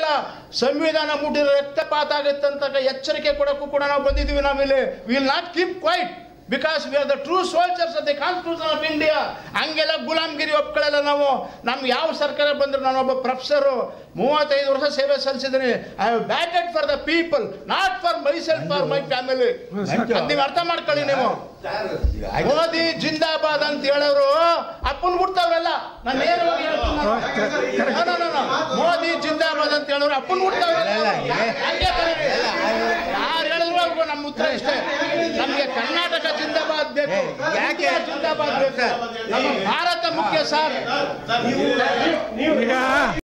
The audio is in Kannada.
ಸಂವಿಧಾನ ಮುಟ್ಟಿದ್ರೆ ರಕ್ತಪಾತ ಆಗುತ್ತೆ ಅಂತ ಎಚ್ಚರಿಕೆ ಕೊಡೋಕ್ಕೂ ಕೂಡ ನಾವು ಬಂದಿದ್ದೀವಿ ನಾವಿಲ್ಲಿ will not keep quiet because we are the true soldiers of the constitution of India ಹಂಗೆಲ್ಲ ಗುಲಾಮ್ಗಿರಿ ಒಪ್ಕೊಳ್ಳಲ್ಲ ನಾವು ನಮ್ಗೆ ಯಾವ ಸರ್ಕಾರ ಬಂದ್ರು ನಾನೊಬ್ಬ ಪ್ರೊಫೆಸರು ಮೂವತ್ತೈದು ವರ್ಷ ಸೇವೆ ಸಲ್ಲಿಸಿದ್ದೀನಿ I have batted for the people not for myself for my family ನೀವು ಅರ್ಥ ಮಾಡ್ಕೊಳ್ಳಿ ನೀವು ಮೋದಿ ಜಿಂದಾಬಾದ್ ಅಂತ ಹೇಳೋರು ಅಪ್ಪನ್ ಬಿಡ್ತಾವ್ರಲ್ಲ ನಾನು ನೇರವಾಗಿ ಹೇಳ್ತೀನಿ ನಾನು. No, no, no, no. Modi ಜಿಂದಾಬಾದ್ ಅಂತ ಹೇಳೋರು ಅಪ್ಪನ್ ಬಿಡ್ತಾವ್ರಲ್ಲ ಹಂಗೆ ಕರೀರಿ. ಯಾರು ಹೇಳಿದ್ರು ಅವ್ರಿಗೂ ನಮ್ಮ ಉತ್ತರ ಇಷ್ಟೇ ನಮಗೆ ಕರ್ನಾಟಕ ಜಿಂದಾಬಾದ್ ಬೇಕು ಯಾಕೆ ಜಿಂದಾಬಾದ್ ಬೇಕು ನಮ್ಮ ಭಾರತ ಮುಖ್ಯ ಸರ್ ಈಗ